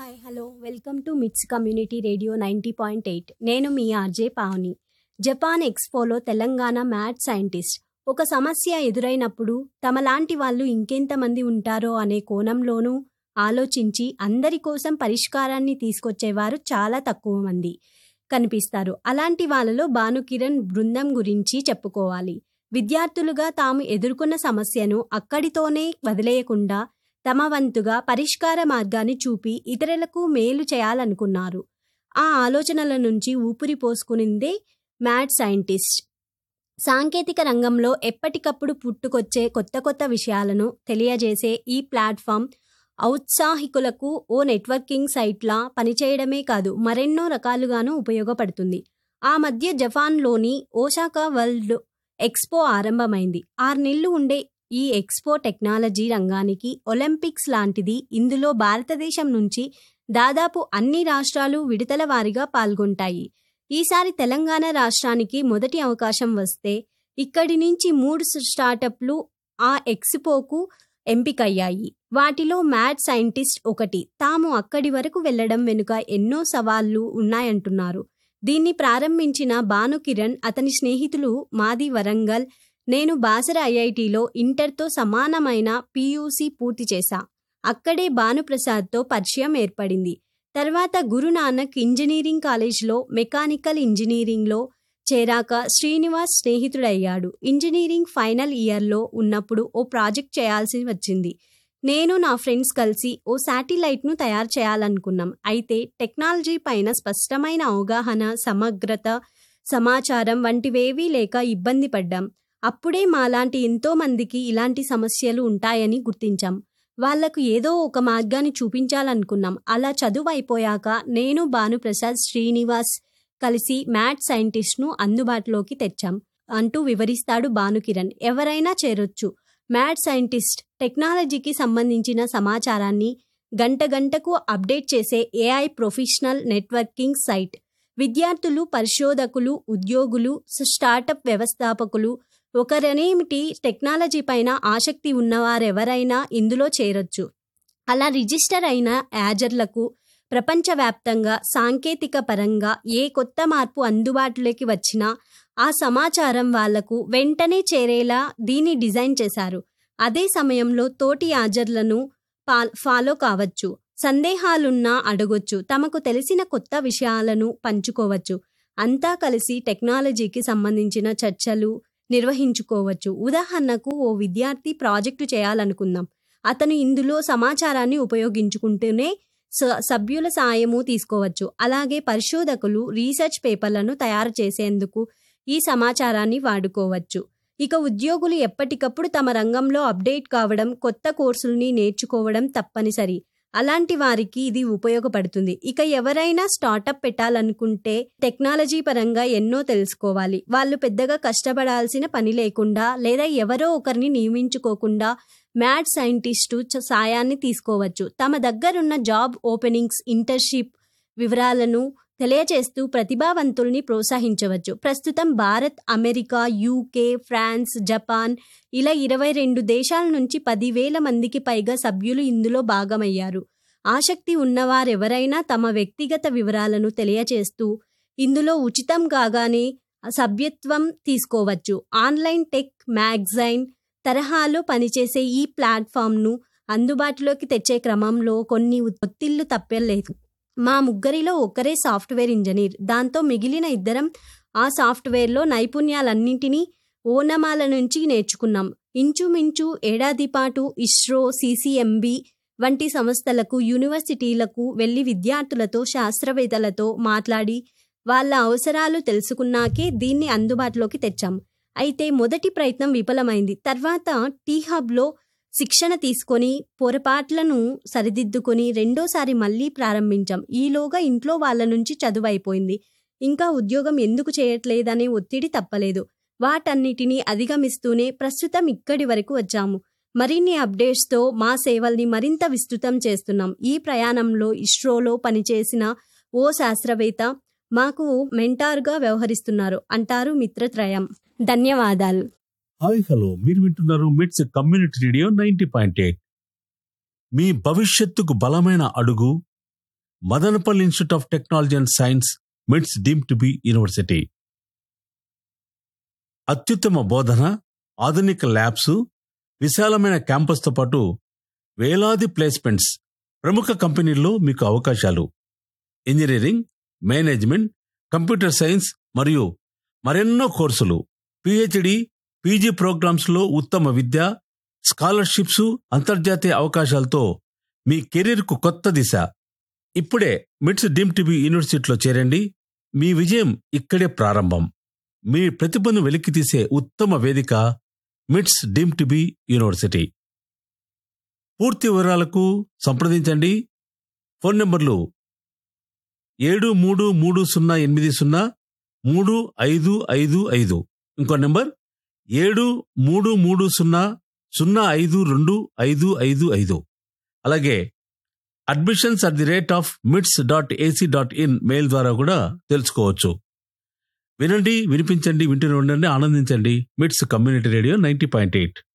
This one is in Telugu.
hi hello welcome to MITS community radio ninety point eight నేను మీ ఆర్జే పావని జపాన్ ఎక్స్పోలో తెలంగాణ మ్యాథ్ సైంటిస్ట్ ఒక సమస్య ఎదురైనప్పుడు తమలాంటి వాళ్ళు ఇంకెంతమంది ఉంటారో అనే కోణంలోనూ ఆలోచించి అందరి కోసం పరిష్కారాన్ని తీసుకొచ్చేవారు చాలా తక్కువ మంది కనిపిస్తారు అలాంటి వాళ్ళలో భానుకిరణ్ బృందం గురించి చెప్పుకోవాలి విద్యార్థులుగా తాము ఎదుర్కొన్న సమస్యను అక్కడితోనే వదిలేయకుండా తమ వంతుగా పరిష్కార మార్గాన్ని చూపి ఇతరులకు మేలు చేయాలనుకున్నారు ఆ ఆలోచనల నుంచి ఊపిరి పోసుకునిందే మ్యాడ్ సైంటిస్ట్ సాంకేతిక రంగంలో ఎప్పటికప్పుడు పుట్టుకొచ్చే కొత్త కొత్త విషయాలను తెలియజేసే ఈ ప్లాట్ఫామ్ ఔత్సాహికులకు ఓ నెట్వర్కింగ్ సైట్లా పనిచేయడమే కాదు మరెన్నో రకాలుగానూ ఉపయోగపడుతుంది ఆ మధ్య జపాన్లోని ఓసాకా వరల్డ్ ఎక్స్పో ఆరంభమైంది ఆరు నెలలు ఉండే ఈ ఎక్స్పో టెక్నాలజీ రంగానికి ఒలింపిక్స్ లాంటిది ఇందులో భారతదేశం నుంచి దాదాపు అన్ని రాష్ట్రాలు విడతల వారీగా పాల్గొంటాయి ఈసారి తెలంగాణ రాష్ట్రానికి మొదటి అవకాశం వస్తే ఇక్కడి నుంచి మూడు స్టార్టప్లు ఆ ఎక్స్పోకు ఎంపికయ్యాయి వాటిలో మ్యాడ్ సైంటిస్ట్ ఒకటి తాము అక్కడి వరకు వెళ్లడం వెనుక ఎన్నో సవాళ్లు ఉన్నాయంటున్నారు దీన్ని ప్రారంభించిన భానుకిరణ్ అతని స్నేహితులు మాది వరంగల్ నేను బాసర ఐఐటిలో ఇంటర్తో సమానమైన పీయూసీ పూర్తి చేశా అక్కడే భానుప్రసాద్తో పరిచయం ఏర్పడింది తర్వాత గురునానక్ ఇంజనీరింగ్ కాలేజ్లో మెకానికల్ ఇంజనీరింగ్లో చేరాక శ్రీనివాస్ స్నేహితుడయ్యాడు ఇంజనీరింగ్ ఫైనల్ ఇయర్లో ఉన్నప్పుడు ఓ ప్రాజెక్ట్ చేయాల్సి వచ్చింది నేను నా ఫ్రెండ్స్ కలిసి ఓ శాటిలైట్ను తయారు చేయాలనుకున్నాం అయితే టెక్నాలజీ పైన స్పష్టమైన అవగాహన సమగ్రత సమాచారం వంటివేవీ లేక ఇబ్బంది పడ్డాం అప్పుడే మాలాంటి ఎంతో మందికి ఇలాంటి సమస్యలు ఉంటాయని గుర్తించాం వాళ్లకు ఏదో ఒక మార్గాన్ని చూపించాలనుకున్నాం అలా చదువు అయిపోయాక నేను భానుప్రసాద్ శ్రీనివాస్ కలిసి మ్యాథ్ సైంటిస్ట్ను అందుబాటులోకి తెచ్చాం అంటూ వివరిస్తాడు భానుకిరణ్ ఎవరైనా చేరొచ్చు మ్యాథ్ సైంటిస్ట్ టెక్నాలజీకి సంబంధించిన సమాచారాన్ని గంట గంటకు అప్డేట్ చేసే ఏఐ ప్రొఫెషనల్ నెట్వర్కింగ్ సైట్ విద్యార్థులు పరిశోధకులు ఉద్యోగులు స్టార్టప్ వ్యవస్థాపకులు ఒకరనేమిటి టెక్నాలజీ పైన ఆసక్తి ఉన్నవారెవరైనా ఇందులో చేరొచ్చు అలా రిజిస్టర్ అయిన యాజర్లకు ప్రపంచవ్యాప్తంగా సాంకేతిక పరంగా ఏ కొత్త మార్పు అందుబాటులోకి వచ్చినా ఆ సమాచారం వాళ్లకు వెంటనే చేరేలా దీన్ని డిజైన్ చేశారు అదే సమయంలో తోటి యాజర్లను ఫాలో కావచ్చు సందేహాలున్నా అడగొచ్చు తమకు తెలిసిన కొత్త విషయాలను పంచుకోవచ్చు అంతా కలిసి టెక్నాలజీకి సంబంధించిన చర్చలు నిర్వహించుకోవచ్చు ఉదాహరణకు ఓ విద్యార్థి ప్రాజెక్టు చేయాలనుకుందాం అతను ఇందులో సమాచారాన్ని ఉపయోగించుకుంటూనే సభ్యుల సాయము తీసుకోవచ్చు అలాగే పరిశోధకులు రీసెర్చ్ పేపర్లను తయారు చేసేందుకు ఈ సమాచారాన్ని వాడుకోవచ్చు ఇక ఉద్యోగులు ఎప్పటికప్పుడు తమ రంగంలో అప్డేట్ కావడం కొత్త కోర్సుల్ని నేర్చుకోవడం తప్పనిసరి అలాంటి వారికి ఇది ఉపయోగపడుతుంది ఇక ఎవరైనా స్టార్టప్ పెట్టాలనుకుంటే టెక్నాలజీ పరంగా ఎన్నో తెలుసుకోవాలి వాళ్ళు పెద్దగా కష్టపడాల్సిన పని లేకుండా లేదా ఎవరో ఒకరిని నియమించుకోకుండా మ్యాడ్ సైంటిస్టు సాయాన్ని తీసుకోవచ్చు తమ దగ్గరున్న జాబ్ ఓపెనింగ్స్ ఇంటర్న్షిప్ వివరాలను తెలియచేస్తూ ప్రతిభావంతుల్ని ప్రోత్సహించవచ్చు ప్రస్తుతం Bharat America UK France Japan ఇలా ఇరవై రెండు దేశాల నుంచి పదివేల మందికి పైగా సభ్యులు ఇందులో భాగమయ్యారు ఆసక్తి ఉన్నవారెవరైనా తమ వ్యక్తిగత వివరాలను తెలియచేస్తూ ఇందులో ఉచితం కాగానే సభ్యత్వం తీసుకోవచ్చు ఆన్లైన్ టెక్ మ్యాగజైన్ తరహాలో పనిచేసే ఈ ప్లాట్ఫామ్ను అందుబాటులోకి తెచ్చే క్రమంలో కొన్ని ఒత్తిళ్లు తప్పలేదు మా ముగ్గురిలో ఒకరే సాఫ్ట్వేర్ ఇంజనీర్ దాంతో మిగిలిన ఇద్దరం ఆ సాఫ్ట్వేర్లో నైపుణ్యాలన్నింటినీ ఓనమాల నుంచి నేర్చుకున్నాం ఇంచుమించు ఏడాది పాటు ఇస్రో సిసిఎంబి వంటి సంస్థలకు యూనివర్సిటీలకు వెళ్లి విద్యార్థులతో శాస్త్రవేత్తలతో మాట్లాడి వాళ్ళ అవసరాలు తెలుసుకున్నాకే దీన్ని అందుబాటులోకి తెచ్చాం అయితే మొదటి ప్రయత్నం విఫలమైంది తర్వాత టీ హబ్లో శిక్షణ తీసుకొని పొరపాట్లను సరిదిద్దుకొని రెండోసారి మళ్ళీ ప్రారంభించాం ఈలోగా ఇంట్లో వాళ్ళ నుంచి చదువు అయిపోయింది ఇంకా ఉద్యోగం ఎందుకు చేయట్లేదనే ఒత్తిడి తప్పలేదు వాటన్నిటినీ అధిగమిస్తూనే ప్రస్తుతం ఇక్కడి వరకు వచ్చాము మరిన్ని అప్డేట్స్తో మా సేవల్ని మరింత విస్తృతం చేస్తున్నాం ఈ ప్రయాణంలో ఇస్రోలో పనిచేసిన ఓ శాస్త్రవేత్త మాకు మెంటార్గా వ్యవహరిస్తున్నారు అంటారు మిత్రత్రయం ధన్యవాదాలు హాయ్ హలో మీరు వింటున్నారు MITS community radio ninety point eight మీ భవిష్యత్తుకు బలమైన అడుగు Madanapalle institute of technology and science MITS deemed to be university అత్యుత్తమ బోధన ఆధునిక ల్యాబ్స్ విశాలమైన క్యాంపస్తో పాటు వేలాది ప్లేస్మెంట్స్ ప్రముఖ కంపెనీల్లో మీకు అవకాశాలు ఇంజనీరింగ్ మేనేజ్మెంట్ కంప్యూటర్ సైన్స్ మరియు మరెన్నో కోర్సులు పిహెచ్డి పీజీ ప్రోగ్రామ్స్లో ఉత్తమ విద్య స్కాలర్షిప్స్ అంతర్జాతీయ అవకాశాలతో మీ కెరీర్కు కొత్త దిశ ఇప్పుడే మిట్స్ డీమ్ టీవీ యూనివర్సిటీలో చేరండి మీ విజయం ఇక్కడే ప్రారంభం మీ ప్రతిభను వెలికితీసే ఉత్తమ వేదిక మిట్స్ డీమ్ టీవీ యూనివర్సిటీ పూర్తి వివరాలకు సంప్రదించండి ఫోన్ నంబర్లు ఏడు మూడు మూడు సున్నా ఎనిమిది సున్నా మూడు ఐదు ఐదు ఐదు ఇంకో నెంబర్ ఏడు మూడు మూడు సున్నా సున్నా ఐదు రెండు ఐదు ఐదు ఐదు అలాగే admissions at the rate of MITS dot AC dot in mail ద్వారా కూడా తెలుసుకోవచ్చు వినండి వినిపించండి వింటూనే ఉండండి ఆనందించండి MITS community radio ninety point eight